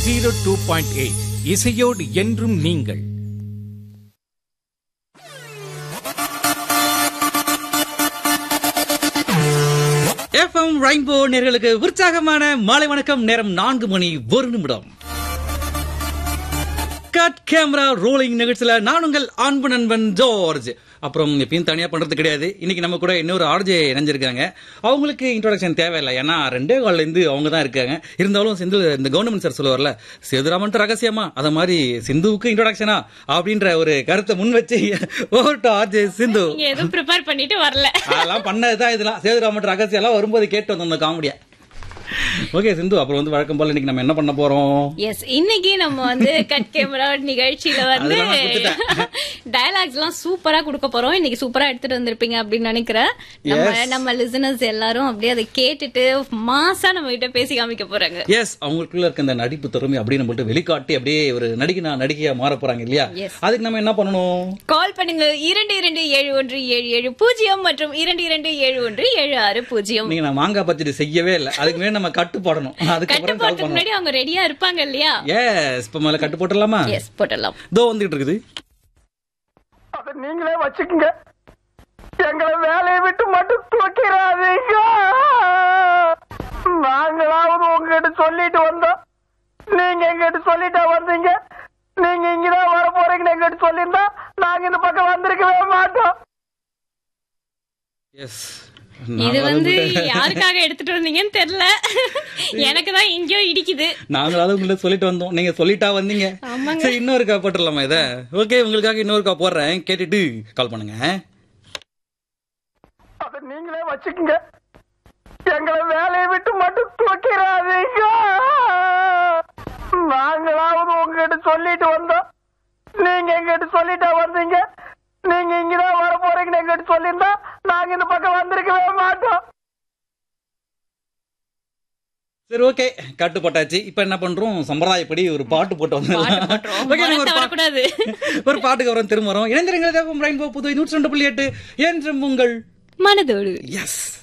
Zero two point eight இசையோடு என்றும் நீங்கள் எஃப்எம் ரெயின்போ நேர்களுக்கு உற்சாகமான மாலை வணக்கம் நேரம் நான்கு மணி ஒரு நிமிடம் கட் கேமரா ரோலிங் நிகழ்ச்சியில நான் உங்கள் அன்பு நண்பன் ஜார்ஜ் அப்புறம் எப்பயும் தனியா பண்றது கிடையாது இன்னைக்கு நம்ம கூட இன்னொரு ஆர்ஜே இணைஞ்சிருக்காங்க அவங்களுக்கு இன்ட்ரோடக்ஷன் தேவையில்லை ஏன்னா ரெண்டே கால்ல இருந்து அவங்க தான் இருக்காங்க இருந்தாலும் சிந்து இந்த கவர்மெண்ட் சார் சொல்லுவார்ல சேதுராமன் ரகசியமா அத மாதிரி சிந்துவுக்கு இன்ட்ரோடக்ஷனா அப்படின்ற ஒரு கருத்தை முன் வச்சு ஓவர் டு ஆர்ஜே சிந்து நீங்க எதுவும் ப்ரிப்பேர் பண்ணிட்டு வரல அதெல்லாம் பண்ணதுதான் இதெல்லாம் சேதுராமன் ரகசியம் எல்லாம் வரும்போது கேட்டு வந்தோம் அந்த காமெடியா ஓகே சிந்து அப்புறம் வந்து வழக்கம் போல இன்னைக்கு நம்ம என்ன பண்ண போறோம் எஸ் இன்னைக்கு நம்ம வந்து கட் கேமரா நிகழ்ச்சியில வந்து அதெல்லாம் நான் கொடுத்துட்டேன். டயலாக்ஸ் எல்லாம் சூப்பரா கொடுக்க போறோம் இன்னைக்கு சூப்பரா எடுத்துட்டு வந்திருப்பீங்க அப்படின்னு நினைக்கிறேன் நம்ம Yes. நம்ம லிசனர்ஸ் எல்லாரும் அப்படியே அதை கேட்டுட்டு மாசா நம்ம கிட்ட பேசி காமிக்க போறாங்க எஸ் அவங்களுக்குள்ள இருக்க இந்த நடிப்பு திறமை அப்படின்னு நம்மள்ட்ட வெளிக்காட்டி அப்படியே ஒரு நடிகனா நடிகையா மாற போறாங்க இல்லையா Yes. அதுக்கு நம்ம என்ன பண்ணணும் கால் பண்ணுங்க இரண்டு இரண்டு ஏழு ஒன்று ஏழு ஏழு பூஜ்ஜியம் மற்றும் இரண்டு இரண்டு ஏழு ஒன்று ஏழு ஆறு பூஜ்ஜியம் நீங்க நான் மாங்காய் பச்சடி செய்யவே இல்லை அதுக்கு முன்னாடி நம்ம கட்டு போடணும் அதுக்கப்புறம் கால் கட்டுப்பாட்டுக்கு பண்ணணும் முன்னாடி அவங்க ரெடியா இருப்பாங்க இல்லையா எஸ் இப்ப மேல கட்டு போட்டுடலாமா எஸ் போட்டலாம் இதோ வந்துகிட்டு இருக்குது அதை நீங்களே வச்சுக்கோங்க எங்களை வேலையை விட்டு மட்டும் தூக்கிறாதீங்க நாங்களாவது உங்ககிட்ட சொல்லிட்டு வந்தோம் நீங்க எங்கிட்ட சொல்லிட்டா வந்தீங்க நீங்க இங்கதான் வர போறீங்கன்னு எங்கிட்ட சொல்லியிருந்தா நாங்க இந்த பக்கம் வந்திருக்கவே மாட்டோம் எஸ் இது வந்து யாருக்காக எடுத்துட்டு வந்தீங்கன்னு தெரியல எனக்கு தான் எங்கேயோ இடிக்குது நாங்களாவது உங்கள்ட்ட சொல்லிட்டு வந்தோம் நீங்க சொல்லிட்டா வந்தீங்க ஆமாங்க. சரி இன்னொருக்கா போட்டுடலாமா இத ஓகே உங்களுக்காக இன்னொருக்கா போடுறேன் கேட்டுட்டு கால் பண்ணுங்க அதை நீங்களே வச்சுக்கோங்க எங்களை வேலையை விட்டு மட்டும் தூக்கிறாதீங்க நாங்களாவது உங்ககிட்ட சொல்லிட்டு வந்தோம் நீங்க எங்கிட்ட சொல்லிட்டா வந்தீங்க நீங்க இங்கதான் வர போறீங்கன்னு எங்கிட்ட சொல்லியிருந்தா நாங்க இந்த பக்கம் வந்திருக்கவே மாட்டோம் சரி ஓகே கட்டு போட்டாச்சு இப்ப என்ன பண்றோம் சம்பிரதாயப்படி ஒரு பாட்டு போட்டு வந்துடலாம். பாட்டு போட்டுருவோம். Okay, நம்ம ஒரு மனசை பா- வரக்கூடாது. ஒரு பாட்டுக்கு அப்புறம் திரும்ப வரோம் இணைந்திருங்கள் ரெயின்போ புதுவை நூற்றி ரெண்டு புள்ளி எட்டு என்றும் உங்கள் மனதோடு எஸ்